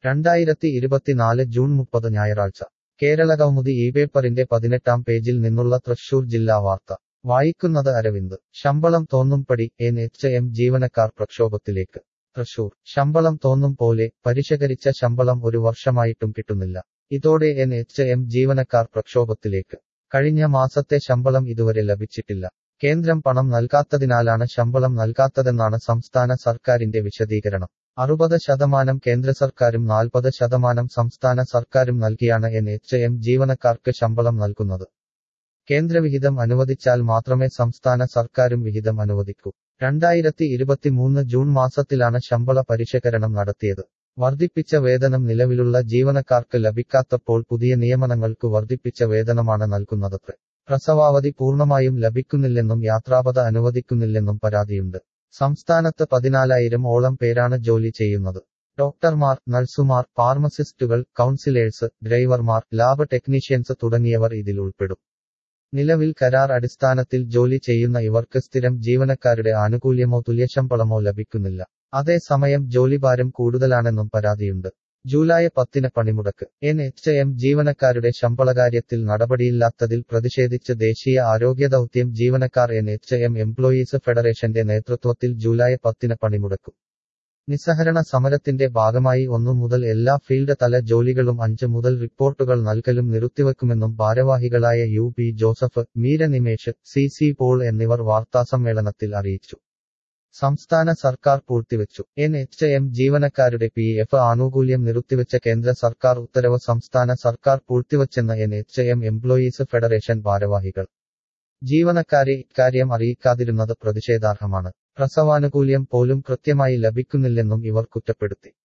രണ്ടായിരത്തി ഇരുപത്തിനാല് ജൂൺ മുപ്പത് ഞായറാഴ്ച കേരളകൗമുദി ഈ പേപ്പറിന്റെ പതിനെട്ടാം പേജിൽ നിന്നുള്ള തൃശൂർ ജില്ലാ വാർത്ത വായിക്കുന്നത് അരവിന്ദ് ശമ്പളം തോന്നുംപടി എൻ എച്ച് എം ജീവനക്കാർ പ്രക്ഷോഭത്തിലേക്ക് തൃശൂർ ശമ്പളം തോന്നും പോലെ പരിഷ്കരിച്ച ശമ്പളം ഒരു വർഷമായിട്ടും കിട്ടുന്നില്ല ഇതോടെ എൻ എച്ച് എം ജീവനക്കാർ പ്രക്ഷോഭത്തിലേക്ക് കഴിഞ്ഞ മാസത്തെ ശമ്പളം ഇതുവരെ ലഭിച്ചിട്ടില്ല കേന്ദ്രം പണം നൽകാത്തതിനാലാണ് ശമ്പളം നൽകാത്തതെന്നാണ് സംസ്ഥാന സർക്കാരിന്റെ വിശദീകരണം അറുപത് ശതമാനം കേന്ദ്ര സർക്കാരും നാൽപ്പത് ശതമാനം സംസ്ഥാന സർക്കാരും നൽകിയാണ് എൻ എച്ച് എം ജീവനക്കാർക്ക് ശമ്പളം നൽകുന്നത് കേന്ദ്രവിഹിതം അനുവദിച്ചാൽ മാത്രമേ സംസ്ഥാന സർക്കാരും വിഹിതം അനുവദിക്കൂ രണ്ടായിരത്തി ഇരുപത്തിമൂന്ന് ജൂൺ മാസത്തിലാണ് ശമ്പള പരിഷ്കരണം നടത്തിയത് വർദ്ധിപ്പിച്ച വേതനം നിലവിലുള്ള ജീവനക്കാർക്ക് ലഭിക്കാത്തപ്പോൾ പുതിയ നിയമനങ്ങൾക്ക് വർദ്ധിപ്പിച്ച വേതനമാണ് നൽകുന്നതത്രേ പ്രസവാവധി പൂർണ്ണമായും ലഭിക്കുന്നില്ലെന്നും യാത്രാപത അനുവദിക്കുന്നില്ലെന്നും പരാതിയുണ്ട് സംസ്ഥാനത്ത് പതിനാലായിരം ഓളം പേരാണ് ജോലി ചെയ്യുന്നത് ഡോക്ടർമാർ നഴ്സുമാർ ഫാർമസിസ്റ്റുകൾ കൗൺസിലേഴ്സ് ഡ്രൈവർമാർ ലാബ് ടെക്നീഷ്യൻസ് തുടങ്ങിയവർ ഇതിൽ ഉൾപ്പെടും നിലവിൽ കരാർ അടിസ്ഥാനത്തിൽ ജോലി ചെയ്യുന്ന ഇവർക്ക് സ്ഥിരം ജീവനക്കാരുടെ ആനുകൂല്യമോ തുല്യശമ്പളമോ ലഭിക്കുന്നില്ല അതേസമയം ജോലിഭാരം കൂടുതലാണെന്നും പരാതിയുണ്ട് ജൂലൈ പത്തിന് പണിമുടക്ക് എൻ എച്ച് എം ജീവനക്കാരുടെ ശമ്പളകാര്യത്തിൽ നടപടിയില്ലാത്തതിൽ പ്രതിഷേധിച്ച് ദേശീയ ആരോഗ്യ ദൗത്യം ജീവനക്കാർ എൻ എച്ച് എം എംപ്ലോയീസ് ഫെഡറേഷന്റെ നേതൃത്വത്തിൽ ജൂലൈ പത്തിന് പണിമുടക്കും നിസ്സഹരണ സമരത്തിന്റെ ഭാഗമായി ഒന്നു മുതൽ എല്ലാ ഫീൽഡ് തല ജോലികളും അഞ്ച് മുതൽ റിപ്പോർട്ടുകൾ നൽകലും നിർത്തിവെക്കുമെന്നും ഭാരവാഹികളായ U P Joseph Meera Nimesh C C Paul എന്നിവർ വാർത്താസമ്മേളനത്തിൽ അറിയിച്ചു സംസ്ഥാന സർക്കാർ പൂഴ്ത്തിവെച്ചു എൻ എച്ച് എം ജീവനക്കാരുടെ പി എഫ് ആനുകൂല്യം നിർത്തിവെച്ച കേന്ദ്ര സർക്കാർ ഉത്തരവ് സംസ്ഥാന സർക്കാർ പൂഴ്ത്തിവച്ചെന്ന N H M employees federation ഭാരവാഹികൾ ജീവനക്കാരെ ഇക്കാര്യം അറിയിക്കാതിരുന്നത് പ്രതിഷേധാർഹമാണ് പ്രസവാനുകൂല്യം പോലും കൃത്യമായി ലഭിക്കുന്നില്ലെന്നും ഇവർ കുറ്റപ്പെടുത്തി